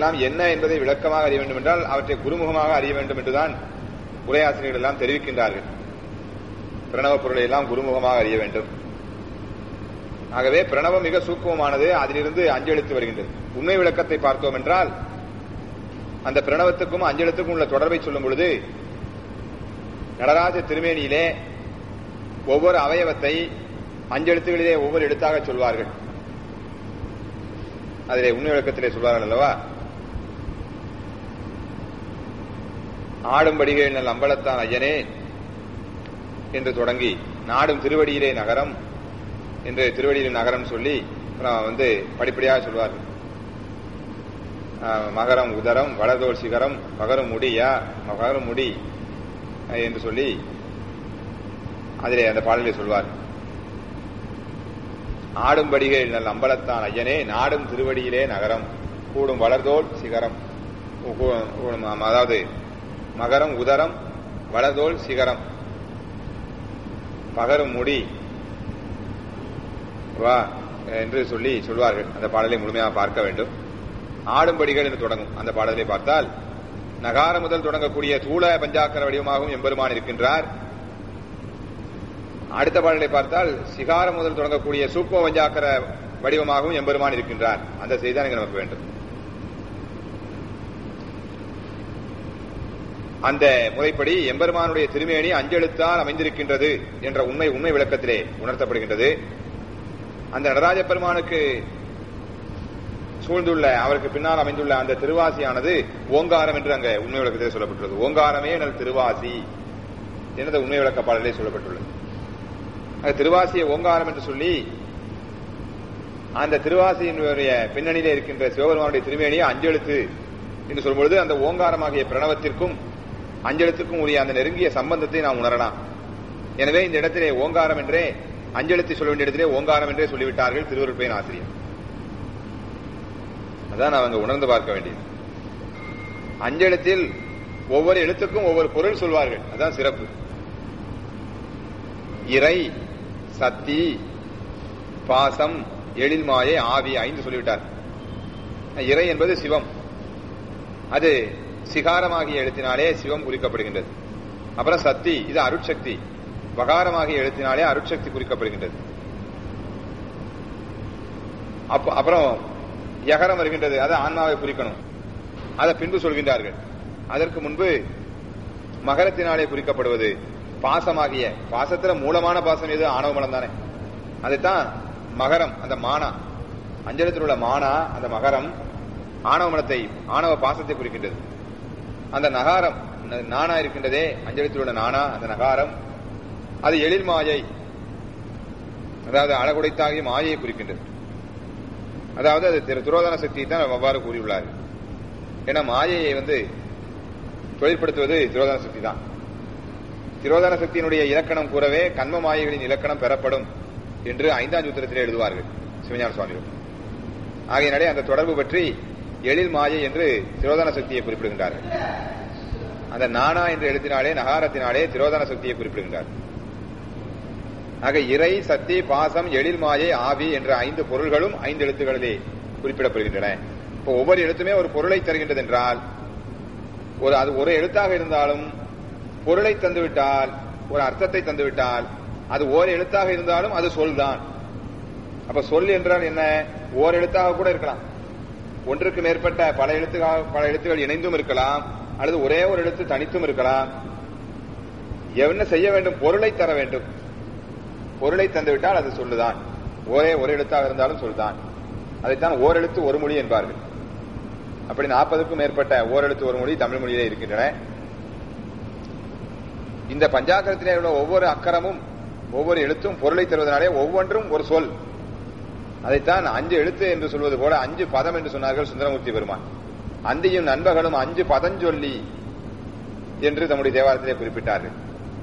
இவையெல்லாம் என்ன என்பதை விளக்கமாக அறிய வேண்டும் என்றால் அவற்றை குருமுகமாக அறிய வேண்டும் என்றுதான் உரையாசிரியர்கள் எல்லாம் தெரிவிக்கின்றார்கள் பிரணவ பொருளை எல்லாம் குருமுகமாக அறிய வேண்டும் ஆகவே பிரணவம் மிக சூக்குமமானது அதிலிருந்து அஞ்செழுத்து வருகின்றது உண்மை விளக்கத்தை பார்த்தோம் என்றால் அந்த பிரணவத்துக்கும் அஞ்செழுத்துக்கும் உள்ள தொடர்பை சொல்லும் பொழுது நடராஜ திருமேனியிலே ஒவ்வொரு அவயவத்தை அஞ்செழுத்துகளிலே ஒவ்வொரு எழுத்தாக சொல்வார்கள் அதிலே உண்மை விளக்கத்திலே சொல்வார்கள் அல்லவா ஆடும்படிகள் நல் அம்பலத்தான் ஐயனே என்று தொடங்கி நாடும் திருவடியிலே நகரம் என்று திருவடியிலே நகரம் சொல்லி அப்புறம் வந்து படிப்படியாக சொல்வார்கள் ஆஹ், மகரம் உதரம் வளர்தோல் சிகரம் மகரம் முடியா மகரம் முடி அஹ், என்று சொல்லி அதிலே அந்த பாடலை சொல்வார் ஆடும்படிகள் நல் அம்பலத்தான் ஐயனே நாடும் திருவடியிலே நகரம் கூடும் வளர்தோல் சிகரம் கூ- கூ- கூடும், ஆம், அதாவது மகரம் உதரம் வளர்தோல் சிகரம் பகரும் முடி வா என்று சொல்லி சொல்வார்கள் அந்த பாடலை முழுமையாக பார்க்க வேண்டும் ஆடும்படிகள் என்று தொடங்கும் அந்த பாடலை பார்த்தால் நகார முதல் தொடங்கக்கூடிய தூள பஞ்சாக்கர வடிவமாகவும் எம்பெருமான் இருக்கின்றார் அடுத்த பாடலை பார்த்தால் சிகாரம் முதல் தொடங்கக்கூடிய சூப்ப பஞ்சாக்கர வடிவமாகவும் எம்பெருமான் இருக்கின்றார் அந்த செய்தி தான் இங்க நமக்கு வேண்டும் அந்த முறைப்படி எம்பெருமானுடைய திருமேனி அஞ்செழுத்தால் அமைந்திருக்கின்றது என்ற உண்மை உண்மை விளக்கத்திலே உணர்த்தப்படுகின்றது அந்த நடராஜ பெருமானுக்கு சூழ்ந்துள்ள அவருக்கு பின்னால் அமைந்துள்ள அந்த திருவாசியானது ஓங்காரம் என்று அங்க உண்மை விளக்கத்திலே சொல்லப்பட்டுள்ளது ஓங்காரமே எனது திருவாசி எனது உண்மை விளக்க பாடலே சொல்லப்பட்டுள்ளது அந்த திருவாசியை ஓங்காரம் என்று சொல்லி அந்த திருவாசியினுடைய பின்னணியிலே இருக்கின்ற சிவபெருமானுடைய திருமேனியை அஞ்செழுத்து என்று சொல்லும்பொழுது அந்த ஓங்காரமாகிய பிரணவத்திற்கும் அஞ்செழுத்துக்கும் உரிய அந்த நெருங்கிய சம்பந்தத்தை நாம் உணரலாம் எனவே இந்த இடத்திலே ஓங்காரம் என்றே அஞ்செழுத்தை சொல்ல வேண்டிய இடத்திலே ஓங்காரம் என்றே சொல்லிவிட்டார்கள் திருவருட்பயன் ஆசிரியர் அதான் அவங்க உணர்ந்து பார்க்க வேண்டியது அஞ்செழுத்தில் ஒவ்வொரு எழுத்துக்கும் ஒவ்வொரு பொருள் சொல்வார்கள் அதான் சிறப்பு இறை சக்தி பாசம் எழில் மாயை ஆவி ஐந்து சொல்லிவிட்டார் இறை என்பது சிவம் அது சிகாரமாகிய எழுத்தினாலே சிவம் குறிக்கப்படுகின்றது அப்புறம் சக்தி இது அருட்சக்தி வகாரமாகிய எழுத்தினாலே அருட்சக்தி குறிக்கப்படுகின்றது அப்ப அப்புறம் யகரம் வருகின்றது அது ஆன்மாவை குறிக்கணும் அதை பின்பு சொல்கின்றார்கள் அதற்கு முன்பு மகரத்தினாலே குறிக்கப்படுவது பாசமாகிய பாசத்துல மூலமான பாசம் எது ஆணவ மலம் தானே அதுதான் மகரம் அந்த மானா அஞ்சலத்தில் உள்ள மானா அந்த மகரம் ஆணவ மலத்தை ஆணவ பாசத்தை குறிக்கின்றது அந்த நகாரம் ந- நானா இருக்கின்றதே அஞ்சலத்தில் உள்ள நானா அந்த நகாரம் அது எழில் மாயை அதாவது அழகுடைத்தாகிய மாயையை குறிக்கின்றது அதாவது அது திரு துரோதன சக்தியை தான் அவ்வாறு கூறியுள்ளார் ஏன்னா மாயையை வந்து தொழிற்படுத்துவது திரோதன சக்தி தான் திரோதன சக்தியினுடைய இலக்கணம் கூறவே கண்ம மாயைகளின் இலக்கணம் பெறப்படும் என்று ஐந்தாம் சூத்திரத்திலே எழுதுவார்கள் சிவஞான சுவாமிகள் ஆகையினாலே அந்த தொடர்பு பற்றி எழில் மாயை என்று திரோதன சக்தியை குறிப்பிடுகின்றார்கள் அந்த நானா என்ற எழுத்தினாலே நகாரத்தினாலே திரோதன சக்தியை குறிப்பிடுகின்றார் ஆக இறை சக்தி பாசம் எழில் மாயை ஆவி என்ற ஐந்து பொருள்களும் ஐந்து எழுத்துக்களிலே குறிப்பிடப்படுகின்றன இப்போ ஒவ்வொரு எழுத்துமே ஒரு பொருளை தருகின்றது என்றால் ஒரு அது ஒரு எழுத்தாக இருந்தாலும் பொருளை தந்துவிட்டால் ஒரு அர்த்தத்தை தந்துவிட்டால் அது ஓர் எழுத்தாக இருந்தாலும் அது சொல் தான் அப்ப சொல் என்றால் என்ன ஓர் எழுத்தாக கூட இருக்கலாம் ஒன்றுக்கு மேற்பட்ட பல எழுத்துக்காக பல எழுத்துக்கள் இணைந்தும் இருக்கலாம் அல்லது ஒரே ஒரு எழுத்து தனித்தும் இருக்கலாம் என்ன செய்ய வேண்டும் பொருளை தர வேண்டும் பொருளை தந்துவிட்டால் அது சொல்லுதான் ஒரே ஒரு எழுத்தாக இருந்தாலும் சொல்தான் அதைத்தான் ஓரெழுத்து ஒரு மொழி என்பார்கள் அப்படி நாற்பதுக்கும் மேற்பட்ட ஓரெழுத்து ஒரு மொழி தமிழ் மொழியிலே இருக்கின்றன இந்த பஞ்சாக்கரத்திலே உள்ள ஒவ்வொரு அக்கரமும் ஒவ்வொரு எழுத்தும் பொருளை தருவதனாலே ஒவ்வொன்றும் ஒரு சொல் அதைத்தான் அஞ்சு எழுத்து என்று சொல்வது போல அஞ்சு பதம் என்று சொன்னார்கள் சுந்தரமூர்த்தி பெருமான் அந்தியும் நண்பர்களும் அஞ்சு பதஞ்சொல்லி என்று தம்முடைய தேவாரத்திலே குறிப்பிட்டார்கள்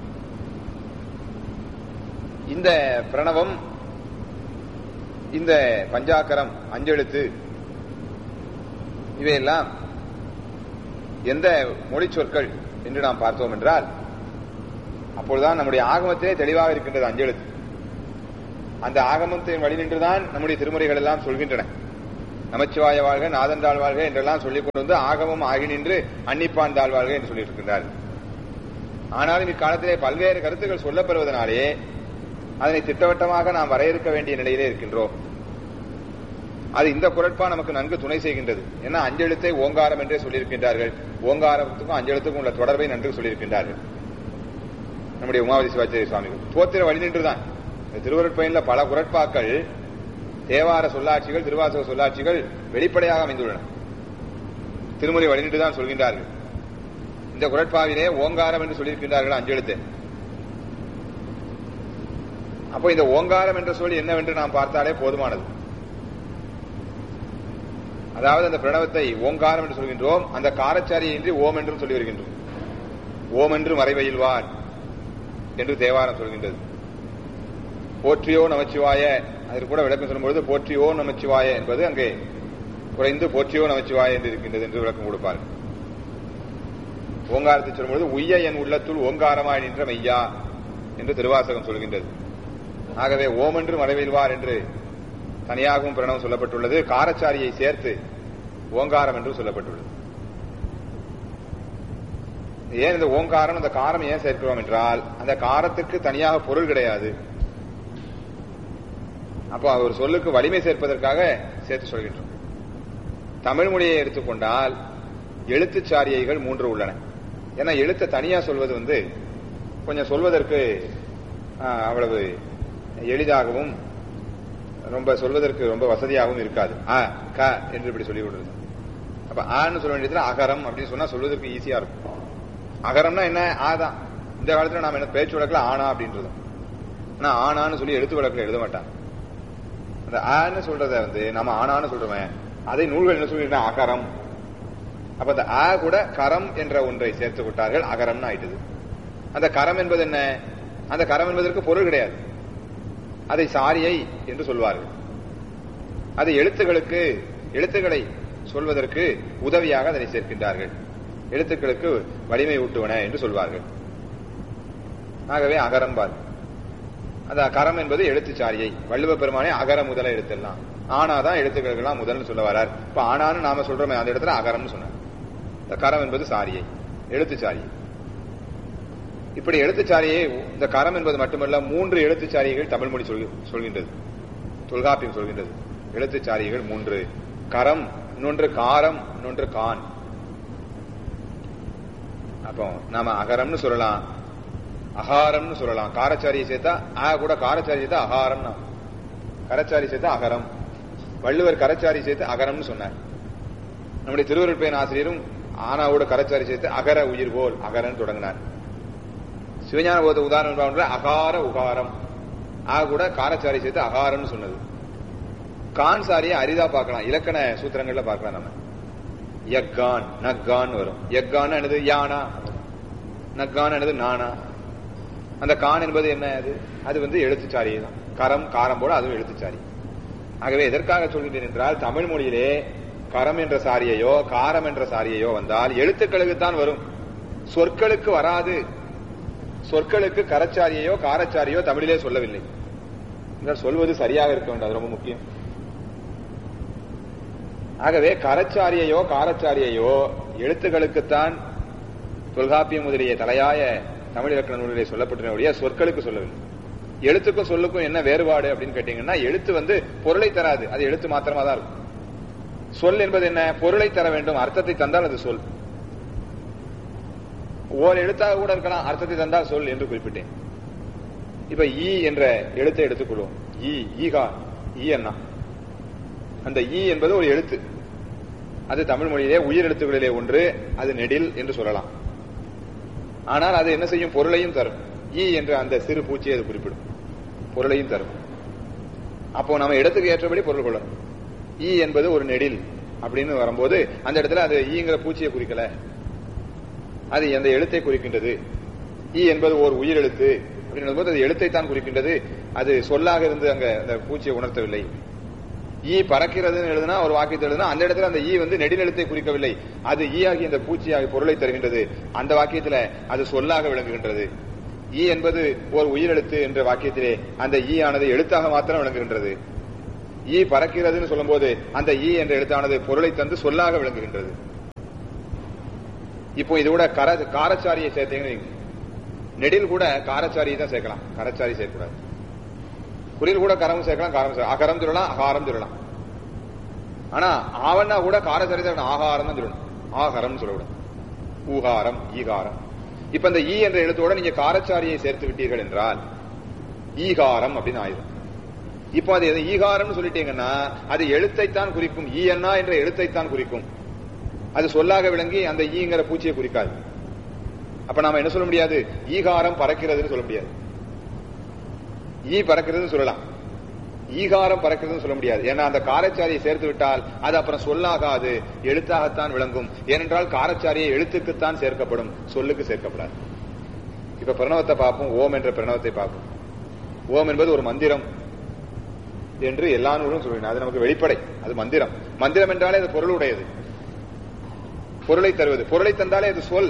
இந்த பிரணவம் இந்த பஞ்சாக்கரம் அஞ்செழுத்து இவையெல்லாம் எந்த மொழி சொற்கள் என்று நாம் பார்த்தோம் என்றால் அப்பொழுதுதான் நம்முடைய ஆகமத்திலே தெளிவாக இருக்கின்றது அஞ்செழுத்து அந்த ஆகமத்தின் வழி நின்றுதான் நம்முடைய திருமுறைகள் எல்லாம் சொல்கின்றன நமச்சிவாய வாழ்க நாதந்தாள் வாழ்க என்றெல்லாம் சொல்லிக் கொண்டு வந்து ஆகமும் ஆகி நின்று அன்னிப்பான் தாழ் வாழ்க என்று சொல்லியிருக்கின்றார் ஆனாலும் இக்காலத்திலே பல்வேறு கருத்துக்கள் சொல்லப்பெறுவதனாலே அதனை திட்டவட்டமாக நாம் வரையறுக்க வேண்டிய நிலையிலே இருக்கின்றோம் அது இந்த குரட்பா நமக்கு நன்கு துணை செய்கின்றது ஏன்னா அஞ்செழுத்தை ஓங்காரம் என்றே சொல்லியிருக்கின்றார்கள் ஓங்காரத்துக்கும் அஞ்செழுத்துக்கும் உள்ள தொடர்பை நன்கு சொல்லியிருக்கின்றார்கள் நம்முடைய உமாவதி சிவாச்சாரிய சுவாமிகள் தோத்திர வழி நின்றுதான் இந்த திருவருட்பயனில் பல குரட்பாக்கள் தேவார சொல்லாட்சிகள் திருவாசக சொல்லாட்சிகள் வெளிப்படையாக அமைந்துள்ளன திருமுறை வழிநின்றுதான் சொல்கின்றார்கள் இந்த குரட்பாவிலே ஓங்காரம் என்று சொல்லியிருக்கின்றார்கள் அஞ்செழுத்து அப்போ இந்த ஓங்காரம் என்ற சொல் என்னவென்று நாம் பார்த்தாலே போதுமானது அதாவது அந்த பிரணவத்தை ஓங்காரம் என்று சொல்கின்றோம் அந்த காரச்சாரியை இன்றி ஓம் என்றும் சொல்லி வருகின்றோம் ஓம் என்று மறைவையில்வார் என்று தேவாரம் சொல்கின்றது போற்றியோ நமச்சிவாய அதற்கு கூட விளக்கம் சொல்லும்பொழுது போற்றியோ நமச்சிவாய என்பது அங்கே குறைந்து போற்றியோ நமச்சிவாய என்று இருக்கின்றது என்று விளக்கம் கொடுப்பார்கள் ஓங்காரத்தை சொல்லும்பொழுது உய்ய என் உள்ளத்துள் ஓங்காரமாய் நின்ற மெய்யா என்று திருவாசகம் சொல்கின்றது ஆகவே ஓம் என்று மறைவில்வார் என்று தனியாகவும் பிரணவம் சொல்லப்பட்டுள்ளது காரச்சாரியை சேர்த்து ஓங்காரம் என்றும் சொல்லப்பட்டுள்ளது ஏன் இந்த ஓங்காரம் அந்த காரம் ஏன் சேர்க்கிறோம் என்றால் அந்த காரத்திற்கு தனியாக பொருள் கிடையாது அப்போ ஒரு சொல்லுக்கு வலிமை சேர்ப்பதற்காக சேர்த்து சொல்கின்றோம் தமிழ் மொழியை எடுத்துக்கொண்டால் எழுத்துச்சாரியைகள் மூன்று உள்ளன ஏன்னா எழுத்தை தனியா சொல்வது வந்து கொஞ்சம் சொல்வதற்கு அவ்வளவு எளிதாகவும் ரொம்ப சொல்வதற்கு ரொம்ப வசதியாகவும் இருக்காது அ க என்று இப்படி சொல்லி விடுறது அப்ப ஆன்னு சொல்ல வேண்டியதுல அகரம் அப்படின்னு சொன்னா சொல்வதற்கு ஈஸியா இருக்கும் அகரம்னா என்ன ஆதான் இந்த காலத்துல நாம என்ன பேச்சு வழக்குல ஆனா அப்படின்றது ஆனா ஆனான்னு சொல்லி எழுத்து வழக்குல எழுத மாட்டான் அந்த ஆன்னு சொல்றத வந்து நம்ம ஆனான்னு சொல்றோமே அதை நூல்கள் என்ன சொல்லி அகரம் அப்ப அந்த ஆ கூட கரம் என்ற ஒன்றை சேர்த்து விட்டார்கள் அகரம்னு ஆயிட்டது அந்த கரம் என்பது என்ன அந்த கரம் என்பதற்கு பொருள் கிடையாது அதை சாரியை என்று சொல்வார்கள் அது எழுத்துகளுக்கு எழுத்துக்களை சொல்வதற்கு உதவியாக அதனை சேர்க்கின்றார்கள் எழுத்துக்களுக்கு வலிமை ஊட்டுவன என்று சொல்வார்கள் ஆகவே அகரம்பார் அந்த கரம் என்பது எழுத்துச்சாரியை வள்ளுவ பெருமானே அகர முதல எழுத்தெல்லாம் ஆனாதான் எழுத்துக்களுக்கெல்லாம் முதல்னு சொல்ல வரார் இப்ப ஆனான்னு நாம சொல்றோமே அந்த இடத்துல அகரம்னு சொன்னார் இந்த கரம் என்பது சாரியை எழுத்துச்சாரியை இப்படி எழுத்துச்சாரியை இந்த கரம் என்பது மட்டுமல்ல மூன்று எழுத்துச்சாரிகள் தமிழ் மொழி சொல்கின்றது தொல்காப்பியம் சொல்கின்றது எழுத்துச்சாரிகள் மூன்று கரம் இன்னொன்று காரம் இன்னொன்று கான் அப்போ நாம அகரம்னு சொல்லலாம் அகாரம்னு சொல்லலாம் காரச்சாரியை சேர்த்தா ஆ கூட காரச்சாரி சேர்த்தா அகாரம் கரச்சாரி சேர்த்தா அகரம் வள்ளுவர் கரச்சாரி சேர்த்து அகரம்னு சொன்னார் நம்முடைய திருவருட்பயன் ஆசிரியரும் ஆனாவோட கரச்சாரி சேர்த்து அகர உயிர்கோல் அகரன் தொடங்கினார் சிவஞான போத உதாரணம் அகார உகாரம் ஆ கூட காரச்சாரி சேர்த்து அகாரம்னு சொன்னது கான் சாரியை அரிதா பார்க்கலாம் இலக்கண சூத்திரங்கள்ல பார்க்கலாம் நம்ம எக்கான் நக்கான் வரும் எக்கான் என்னது யானா நக்கான் என்னது நானா அந்த கான் என்பது என்ன அது அது வந்து எழுத்துச்சாரி தான் கரம் காரம் போல அதுவும் எழுத்துச்சாரி ஆகவே எதற்காக சொல்கின்றேன் என்றால் தமிழ் மொழியிலே கரம் என்ற சாரியையோ காரம் என்ற சாரியையோ வந்தால் எழுத்துக்களுக்கு தான் வரும் சொற்களுக்கு வராது சொற்களுக்கு கரச்சாரியையோ காரச்சாரியோ தமிழிலே சொல்லவில்லை என்றால் சொல்வது சரியாக இருக்க வேண்டும் அது ரொம்ப முக்கியம் ஆகவே கரச்சாரியையோ காரச்சாரியையோ எழுத்துக்களுக்குத்தான் தொல்காப்பியம் முதலிய தலையாய தமிழ் இலக்கண நூலிலே சொல்லப்பட்டிருந்த சொற்களுக்கு சொல்லவில்லை எழுத்துக்கும் சொல்லுக்கும் என்ன வேறுபாடு அப்படின்னு கேட்டீங்கன்னா எழுத்து வந்து பொருளை தராது அது எழுத்து மாத்திரமா தான் இருக்கும் சொல் என்பது என்ன பொருளை தர வேண்டும் அர்த்தத்தை தந்தால் அது சொல் ஓர் எழுத்தாக கூட இருக்கலாம் அர்த்தத்தை தந்தால் சொல் என்று குறிப்பிட்டேன் இப்ப ஈ என்ற எழுத்தை எடுத்துக்கொள்வோம் ஈ ஈகா ஈ அண்ணா அந்த ஈ என்பது ஒரு எழுத்து அது தமிழ் மொழியிலே உயிர் எழுத்துக்களிலே ஒன்று அது நெடில் என்று சொல்லலாம் ஆனால் அது என்ன செய்யும் பொருளையும் தரும் ஈ என்ற அந்த சிறு பூச்சியை அது குறிப்பிடும் பொருளையும் தரும் அப்போ நம்ம இடத்துக்கு ஏற்றபடி பொருள் கொள்ளணும் ஈ என்பது ஒரு நெடில் அப்படின்னு வரும்போது அந்த இடத்துல அது ஈங்கிற பூச்சியை குறிக்கல அது அந்த எழுத்தை குறிக்கின்றது ஈ என்பது ஒரு உயிர் எழுத்து அப்படின்னும் போது அது எழுத்தை தான் குறிக்கின்றது அது சொல்லாக இருந்து அங்க அந்த பூச்சியை உணர்த்தவில்லை ஈ பறக்கிறதுன்னு எழுதுனா ஒரு வாக்கியத்தை எழுதுனா அந்த இடத்துல அந்த ஈ வந்து நெடிலெழுத்தை குறிக்கவில்லை அது ஈ ஆகிய இந்த பூச்சியாகி பொருளை தருகின்றது அந்த வாக்கியத்துல அது சொல்லாக விளங்குகின்றது ஈ என்பது ஒரு உயிரெழுத்து என்ற வாக்கியத்திலே அந்த ஈ ஆனது எழுத்தாக மாத்திரம் விளங்குகின்றது ஈ பறக்கிறதுன்னு சொல்லும்போது அந்த ஈ என்ற எழுத்தானது பொருளை தந்து சொல்லாக விளங்குகின்றது இப்போ இது கூட கர காரச்சாரியை சேர்த்தீங்கன்னு வைங்க. நெடில் கூட காரச்சாரியை தான் சேர்க்கலாம் கரச்சாரி சேர்க்கக்கூடாது குறில் கூட கரமும் சேர்க்கலாம் காரம் சேர்க்கலாம் அகரம் சொல்லலாம் அகாரம் சொல்லலாம் ஆனா ஆவண்ணா கூட காரச்சாரி தான் ஆகாரம் தான் சொல்லணும் ஆகாரம் சொல்லக்கூடாது ஊகாரம் ஈகாரம் இப்ப இந்த ஈ என்ற எழுத்தோட நீங்க காரச்சாரியை சேர்த்து விட்டீர்கள் என்றால் ஈகாரம் அப்படின்னு ஆயிரும் இப்போ அது எது ஈகாரம்னு சொல்லிட்டீங்கன்னா அது எழுத்தைத்தான் குறிக்கும் ஈ அண்ணா என்ற எழுத்தைத்தான் குறிக்கும் அது சொல்லாக விளங்கி அந்த ஈங்கிற பூச்சியை குறிக்காது அப்ப நாம என்ன சொல்ல முடியாது ஈகாரம் பறக்கிறதுன்னு சொல்ல முடியாது ஈ பறக்கிறதுன்னு சொல்லலாம் ஈகாரம் பறக்கிறதுன்னு சொல்ல முடியாது ஏன்னா அந்த காரச்சாரியை சேர்த்து விட்டால் அது அப்புறம் சொல்லாகாது எழுத்தாகத்தான் விளங்கும் ஏனென்றால் காரச்சாரியை எழுத்துக்குத்தான் சேர்க்கப்படும் சொல்லுக்கு சேர்க்கப்படாது இப்ப பிரணவத்தை பார்ப்போம் ஓம் என்ற பிரணவத்தை பார்ப்போம் ஓம் என்பது ஒரு மந்திரம் என்று எல்லா நூலும் சொல்கிறேன் அது நமக்கு வெளிப்படை அது மந்திரம் மந்திரம் என்றாலே அது பொருளுடையது பொருளை தருவது பொருளை தந்தாலே அது சொல்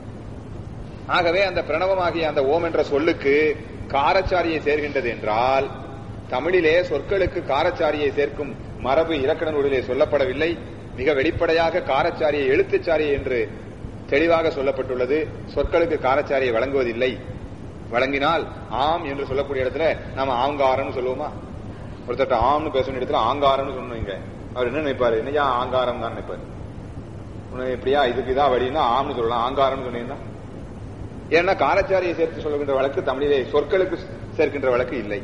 ஆகவே அந்த பிரணவமாகிய அந்த ஓம் என்ற சொல்லுக்கு காரச்சாரியை சேர்கின்றது என்றால் தமிழிலே சொற்களுக்கு காரச்சாரியை சேர்க்கும் மரபு இலக்கண நூலிலே சொல்லப்படவில்லை மிக வெளிப்படையாக காரச்சாரியை எழுத்துச்சாரியை என்று தெளிவாக சொல்லப்பட்டுள்ளது சொற்களுக்கு காரச்சாரியை வழங்குவதில்லை வழங்கினால் ஆம் என்று சொல்லக்கூடிய இடத்துல நாம ஆங்காரம்னு சொல்லுவோமா ஒருத்தட்ட ஆம்னு பேசணும் இடத்துல ஆங்காரம்னு சொன்னோம் இங்க அவர் என்ன நினைப்பாரு என்னையா ஆங்காரம் தான் நினைப்பாரு உனக்கு இப்படியா இதுக்கு இதான் வழின்னா ஆம்னு சொல்லலாம் ஆங்காரம்னு சொன்னீங்கன்னா ஏன்னா காரச்சாரியை சேர்த்து சொல்லுகின்ற வழக்கு தமிழிலே சொற்களுக்கு சேர்க்கின்ற வழக்கு இல்லை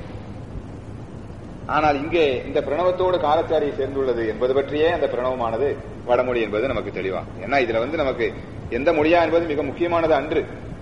ஆனால் இங்கே இந்த பிரணவத்தோடு காரச்சாரியை சேர்ந்துள்ளது என்பது பற்றியே அந்த பிரணவமானது வடமொழி என்பது நமக்கு தெளிவா ஏன்னா இதுல வந்து நமக்கு எந்த மொழியா என்பது மிக முக்கியமானது அன்று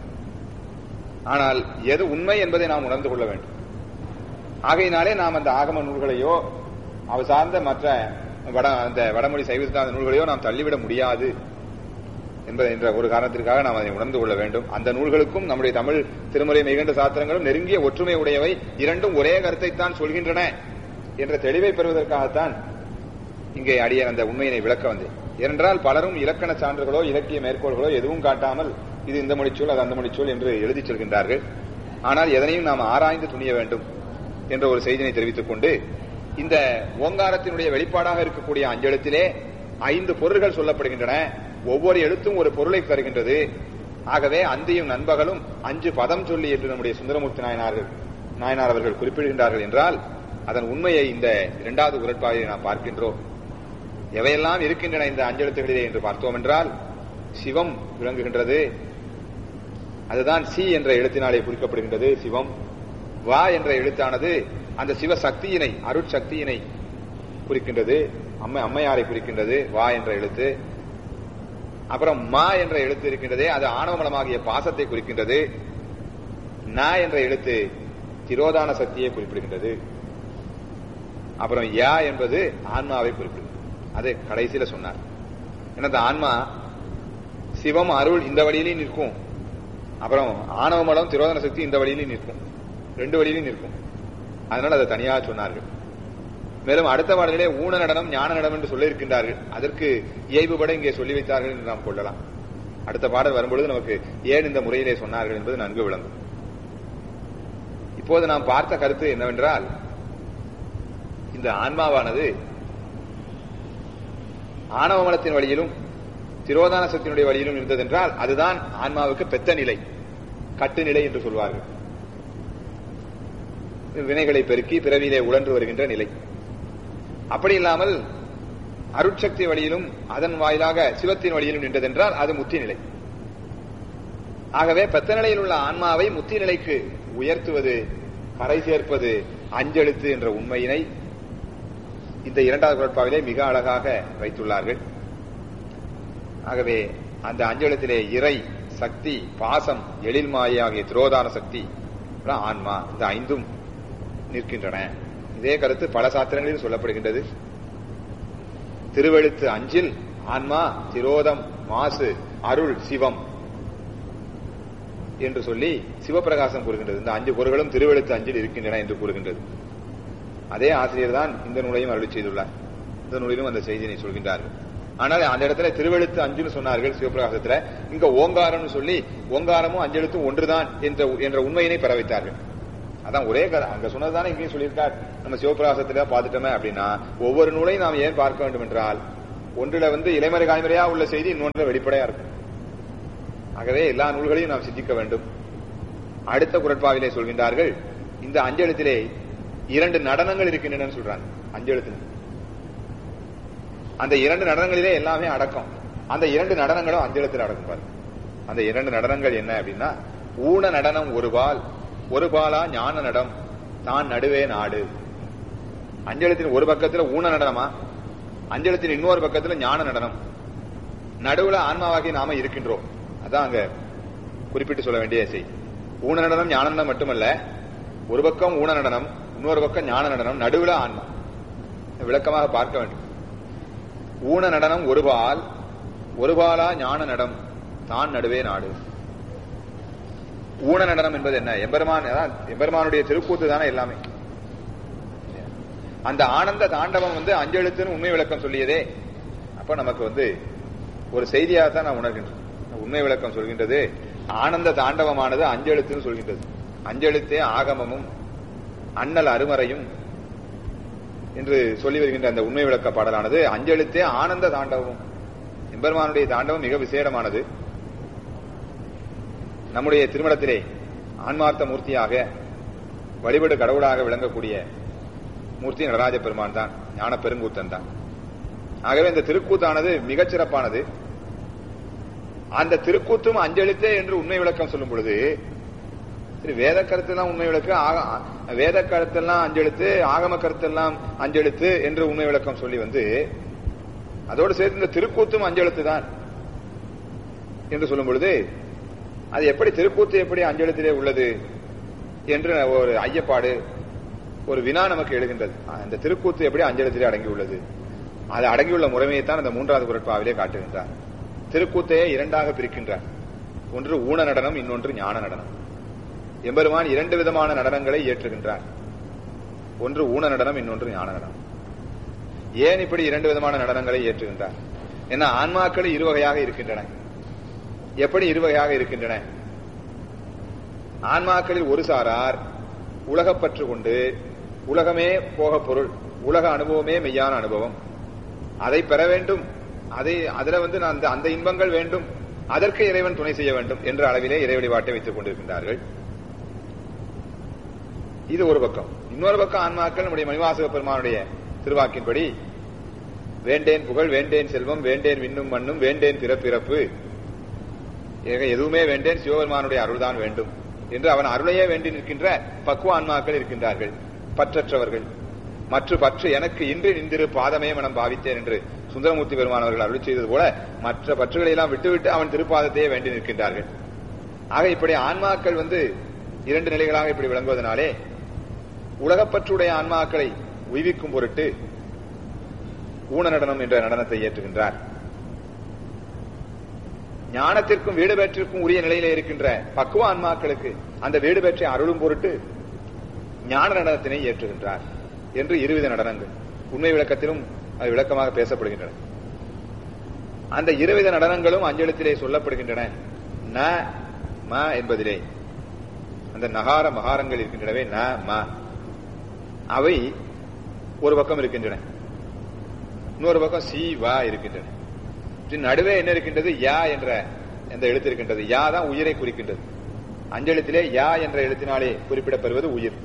ஆனால் எது உண்மை என்பதை நாம் உணர்ந்து கொள்ள வேண்டும் ஆகையினாலே நாம் அந்த ஆகம நூல்களையோ அவை சார்ந்த மற்ற வட அந்த வடமொழி சைவ சித்தாந்த நூல்களையோ நாம் தள்ளிவிட முடியாது என்பது என்ற ஒரு காரணத்திற்காக நாம் அதை உணர்ந்து கொள்ள வேண்டும் அந்த நூல்களுக்கும் நம்முடைய தமிழ் திருமுறை மிகுந்த சாத்திரங்களும் நெருங்கிய ஒற்றுமை உடையவை இரண்டும் ஒரே கருத்தைத்தான் சொல்கின்றன என்ற தெளிவை பெறுவதற்காகத்தான் இங்கே அடிய அந்த உண்மையினை விளக்க வந்தேன் ஏனென்றால் பலரும் இலக்கண சான்றுகளோ இலக்கிய மேற்கோள்களோ எதுவும் காட்டாமல் இது இந்த மொழிச்சொல் அது அந்த மொழிச்சொல் என்று எழுதிச் செல்கின்றார்கள் ஆனால் எதனையும் நாம் ஆராய்ந்து துணிய வேண்டும் என்ற ஒரு செய்தினை தெரிவித்துக் கொண்டு இந்த ஓங்காரத்தினுடைய வெளிப்பாடாக இருக்கக்கூடிய அஞ்செழுத்திலே ஐந்து பொருள்கள் சொல்லப்படுகின்றன ஒவ்வொரு எழுத்தும் ஒரு பொருளை தருகின்றது ஆகவே அந்தியும் நண்பகலும் அஞ்சு பதம் சொல்லி என்று நம்முடைய சுந்தரமூர்த்தி நாயனார்கள் நாயனார் அவர்கள் குறிப்பிடுகின்றார்கள் என்றால் அதன் உண்மையை இந்த இரண்டாவது உரட்பாயை நாம் பார்க்கின்றோம் எவையெல்லாம் இருக்கின்றன இந்த அஞ்செழுத்துகளிலே என்று பார்த்தோம் என்றால் சிவம் விளங்குகின்றது அதுதான் சி என்ற எழுத்தினாலே குறிக்கப்படுகின்றது சிவம் வா என்ற எழுத்தானது அந்த சிவ சக்தியினை அருட்சக்தியினை குறிக்கின்றது அம்மை அம்மையாரை குறிக்கின்றது வா என்ற எழுத்து அப்புறம் மா என்ற எழுத்து இருக்கின்றதே அது ஆணவமலமாகிய பாசத்தை குறிக்கின்றது ந என்ற எழுத்து திரோதான சக்தியை குறிப்பிடுகின்றது அப்புறம் யா என்பது ஆன்மாவை குறிப்பிடுகிறது அது கடைசியில சொன்னார் ஏன்னா அந்த ஆன்மா சிவம் அருள் இந்த வழியிலையும் நிற்கும் அப்புறம் ஆணவமலம் திரோதன சக்தி இந்த வழியிலையும் நிற்கும் ரெண்டு வழியிலையும் நிற்கும் அதனால அதை தனியாக சொன்னார்கள் மேலும் அடுத்த பாடலிலே ஊன நடனம் ஞான நடனம் என்று சொல்லியிருக்கின்றார்கள் அதற்கு இயல்புபட இங்கே சொல்லி வைத்தார்கள் என்று நாம் கொள்ளலாம் அடுத்த பாடல் வரும்பொழுது நமக்கு ஏன் இந்த முறையிலே சொன்னார்கள் என்பது நன்கு விளங்கும் இப்போது நாம் பார்த்த கருத்து என்னவென்றால் இந்த ஆன்மாவானது ஆணவமலத்தின் வழியிலும் திரோதான சக்தியினுடைய வழியிலும் இருந்ததென்றால் அதுதான் ஆன்மாவுக்கு பெத்த நிலை கட்டு நிலை என்று சொல்வார்கள் வினைகளை பெருக்கி பிறவியிலே உழன்று வருகின்ற நிலை அப்படி இல்லாமல் அருட்சக்தி வழியிலும் அதன் வாயிலாக சிவத்தின் வழியிலும் நின்றதென்றால் அது முத்தி நிலை ஆகவே பெத்த நிலையில் உள்ள ஆன்மாவை முத்தி நிலைக்கு உயர்த்துவது கரை சேர்ப்பது அஞ்செழுத்து என்ற உண்மையினை இந்த இரண்டாவது குரட்பாவிலே மிக அழகாக வைத்துள்ளார்கள் ஆகவே அந்த அஞ்செழுத்திலே இறை சக்தி பாசம் எழில் மாயை ஆகிய திரோதான சக்தி ஆன்மா இந்த ஐந்தும் நிற்கின்றன இதே கருத்து பல சாத்திரங்களில் சொல்லப்படுகின்றது திருவெழுத்து அஞ்சில் ஆன்மா திரோதம் மாசு அருள் சிவம் என்று சொல்லி சிவபிரகாசம் கூறுகின்றது இந்த அஞ்சு பொருள்களும் திருவெழுத்து அஞ்சில் இருக்கின்றன என்று கூறுகின்றது அதே ஆசிரியர் தான் இந்த நூலையும் அருளி செய்துள்ளார் இந்த நூலிலும் அந்த செய்தியை சொல்கின்றார்கள் ஆனால் அந்த இடத்துல திருவெழுத்து அஞ்சுன்னு சொன்னார்கள் சிவபிரகாசத்துல இங்க ஓங்காரம்னு சொல்லி ஓங்காரமும் அஞ்செழுத்தும் ஒன்றுதான் என்ற என்ற உண்மையினை பெற வைத்தார்கள் அதான் ஒரே கதை அங்க சொன்னதுதானே இங்கேயும் சொல்லியிருக்கார் நம்ம சிவபிரகாசத்துல பார்த்துட்டோமே அப்படின்னா ஒவ்வொரு நூலையும் நாம் ஏன் பார்க்க வேண்டும் என்றால் ஒன்றுல வந்து இலைமறை காய்மறையா உள்ள செய்தி இன்னொன்றுல வெளிப்படையா இருக்கும் ஆகவே எல்லா நூல்களையும் நாம் சிந்திக்க வேண்டும் அடுத்த குரட்பாவிலே சொல்கின்றார்கள் இந்த அஞ்செழுத்திலே இரண்டு நடனங்கள் இருக்கின்றன சொல்றாங்க அஞ்செழுத்துல அந்த இரண்டு நடனங்களிலே எல்லாமே அடக்கம் அந்த இரண்டு நடனங்களும் அஞ்செழுத்தில் அடக்கும் பாருங்க அந்த இரண்டு நடனங்கள் என்ன அப்படின்னா ஊன நடனம் ஒரு பால் ஒரு பாலா ஞான நடம் தான் நடுவே நாடு அஞ்செழுத்தின் ஒரு பக்கத்துல ஊன நடனமா அஞ்செழுத்தின் இன்னொரு பக்கத்துல ஞான நடனம் நடுவுல ஆன்மாவாகி நாம இருக்கின்றோம் அதான் அங்க குறிப்பிட்டு சொல்ல வேண்டிய செய்தி ஊன நடனம் ஞான நடனம் மட்டுமல்ல ஒரு பக்கம் ஊன நடனம் இன்னொரு பக்கம் ஞான நடனம் நடுவுல ஆன்மா விளக்கமாக பார்க்க வேண்டும் ஊன நடனம் ஒரு பால் ஒரு பாலா ஞான நடம் தான் நடுவே நாடு ஊன நடனம் என்பது என்ன எம்பெருமான் அதான் எம்பெருமானுடைய திருக்கூத்து தானே எல்லாமே அந்த ஆனந்த தாண்டவம் வந்து அஞ்செழுத்துன்னு உண்மை விளக்கம் சொல்லியதே அப்ப நமக்கு வந்து ஒரு செய்தியாக தான் நான் உணர்கின்றேன் உண்மை விளக்கம் சொல்கின்றது ஆனந்த தாண்டவமானது அஞ்செழுத்துன்னு சொல்கின்றது அஞ்செழுத்தே ஆகமமும் அண்ணல் அருமறையும் என்று சொல்லி வருகின்ற அந்த உண்மை விளக்க பாடலானது அஞ்செழுத்தே ஆனந்த தாண்டவமும் எம்பெருமானுடைய தாண்டவம் மிக விசேடமானது நம்முடைய திருமணத்திலே ஆன்மார்த்த மூர்த்தியாக வழிபடு கடவுளாக விளங்கக்கூடிய மூர்த்தி நடராஜ பெருமான் தான் ஞான பெருங்கூத்தன் தான் ஆகவே இந்த திருக்கூத்தானது மிகச் சிறப்பானது அந்த திருக்கூத்தும் அஞ்செழுத்தே என்று உண்மை விளக்கம் சொல்லும் பொழுது சரி வேத கருத்தெல்லாம் உண்மை விளக்கு ஆக- வேத கருத்தெல்லாம் அஞ்செழுத்து ஆகம கருத்தெல்லாம் அஞ்செழுத்து என்று உண்மை விளக்கம் சொல்லி வந்து அதோடு சேர்த்து இந்த திருக்கூத்தும் அஞ்செழுத்து தான் என்று சொல்லும் பொழுது அது எப்படி திருக்கூத்து எப்படி அஞ்செழுத்திலே உள்ளது என்று ஒரு ஐயப்பாடு ஒரு வினா நமக்கு எழுகின்றது அந்த திருக்கூத்து எப்படி அஞ்செழுத்திலே அடங்கி உள்ளது அது அடங்கியுள்ள முறைமையைத்தான் அந்த மூன்றாவது குரட்பாவிலே காட்டுகின்றார் திருக்கூத்தையே இரண்டாக பிரிக்கின்றார் ஒன்று ஊன நடனம் இன்னொன்று ஞான நடனம் எம்பெருமான் இரண்டு விதமான நடனங்களை ஏற்றுகின்றார் ஒன்று ஊன நடனம் இன்னொன்று ஞான நடனம் ஏன் இப்படி இரண்டு விதமான நடனங்களை ஏற்றுகின்றார் ஏன்னா ஆன்மாக்கள் இருவகையாக இருக்கின்றன எப்படி இருவகையாக இருக்கின்றன ஆன்மாக்களில் ஒரு சாரார் உலகப்பற்று கொண்டு உலகமே போக பொருள் உலக அனுபவமே மெய்யான அனுபவம் அதை பெற வேண்டும் அதை அதுல வந்து நான் அந்த அந்த இன்பங்கள் வேண்டும் அதற்கு இறைவன் துணை செய்ய வேண்டும் என்ற அளவிலே இறை வழிபாட்டை வைத்துக் கொண்டிருக்கின்றார்கள் இது ஒரு பக்கம் இன்னொரு பக்கம் ஆன்மாக்கள் நம்முடைய மணிவாசக பெருமானுடைய திருவாக்கின்படி வேண்டேன் புகழ் வேண்டேன் செல்வம் வேண்டேன் விண்ணும் மண்ணும் வேண்டேன் பிறப்பிறப்பு ஏக எதுவுமே வேண்டேன் சிவபெருமானுடைய அருள்தான் வேண்டும் என்று அவன் அருளையே வேண்டி நிற்கின்ற பக்குவ ஆன்மாக்கள் இருக்கின்றார்கள் பற்றற்றவர்கள் மற்ற பற்று எனக்கு இன்று நின்றிரு பாதமே மனம் பாவித்தேன் என்று சுந்தரமூர்த்தி பெருமான் அவர்கள் அருள் செய்தது போல மற்ற பற்றுகளை எல்லாம் விட்டுவிட்டு அவன் திருப்பாதத்தையே வேண்டி நிற்கின்றார்கள் ஆக இப்படி ஆன்மாக்கள் வந்து இரண்டு நிலைகளாக இப்படி விளங்குவதனாலே உலகப்பற்றுடைய ஆன்மாக்களை உய்விக்கும் பொருட்டு ஊன நடனம் என்ற நடனத்தை ஏற்றுகின்றார் ஞானத்திற்கும் வீடு பெற்றிற்கும் உரிய நிலையில இருக்கின்ற பக்குவ ஆன்மாக்களுக்கு அந்த வீடு பெற்றை அருளும் பொருட்டு ஞான நடனத்தினை ஏற்றுகின்றார் என்று இருவித நடனங்கள் உண்மை விளக்கத்திலும் அது விளக்கமாக பேசப்படுகின்றன அந்த இருவித நடனங்களும் அஞ்செழுத்திலே சொல்லப்படுகின்றன ந ம என்பதிலே அந்த நகார மகாரங்கள் இருக்கின்றனவே ந ம அவை ஒரு பக்கம் இருக்கின்றன இன்னொரு பக்கம் சி வா இருக்கின்றன இதன் நடுவே என்ன இருக்கின்றது யா என்ற அந்த எழுத்து இருக்கின்றது யா தான் உயிரை குறிக்கின்றது அஞ்செழுத்திலே யா என்ற எழுத்தினாலே குறிப்பிடப்படுவது உயிர்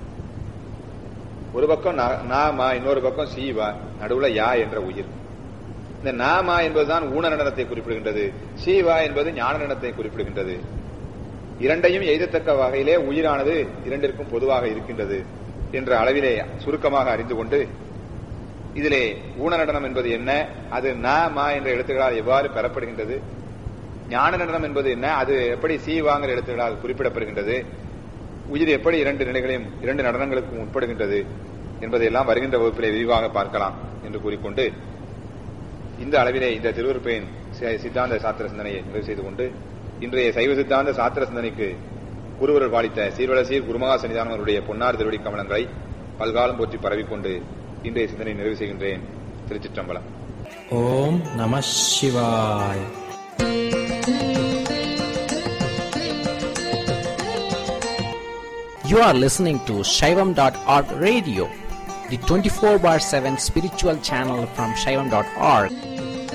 ஒரு பக்கம் ந- நா மா இன்னொரு பக்கம் சி வா நடுவுல யா என்ற உயிர் இந்த நா மா என்பதுதான் ஊன நடனத்தை குறிப்பிடுகின்றது சி வா என்பது ஞான நடனத்தை குறிப்பிடுகின்றது இரண்டையும் எய்தத்தக்க வகையிலே உயிரானது இரண்டிற்கும் பொதுவாக இருக்கின்றது என்ற அளவிலே சுருக்கமாக அறிந்து கொண்டு இதிலே ஊன நடனம் என்பது என்ன அது ந மா என்ற எழுத்துக்களால் எவ்வாறு பெறப்படுகின்றது ஞான நடனம் என்பது என்ன அது எப்படி சி வாங்கிற எழுத்துக்களால் குறிப்பிடப்படுகின்றது உயிர் எப்படி இரண்டு நிலைகளையும் இரண்டு நடனங்களுக்கும் உட்படுகின்றது என்பதையெல்லாம் வருகின்ற வகுப்பிலே விரிவாக பார்க்கலாம் என்று கூறிக்கொண்டு இந்த அளவிலே இந்த திருவருப்பையின் சி- சித்தாந்த சாத்திர சிந்தனையை நிறைவு செய்து கொண்டு இன்றைய சைவ சித்தாந்த சாத்திர சிந்தனைக்கு குருவர்கள் பாலித்த சீர்வல சீர் குருமகா சன்னிதானம் அவருடைய பொன்னார் திருவடி கமலங்களை பல்காலம் போற்றி பரவிக்கொண்டு இன்றைய சிந்தனை நிறைவு செய்கின்றேன் திருச்சிற்றம்பலம் ஓம் நம சிவாய் You are listening to Shaivam.org radio, the 24 bar 7 spiritual channel from Shaivam.org.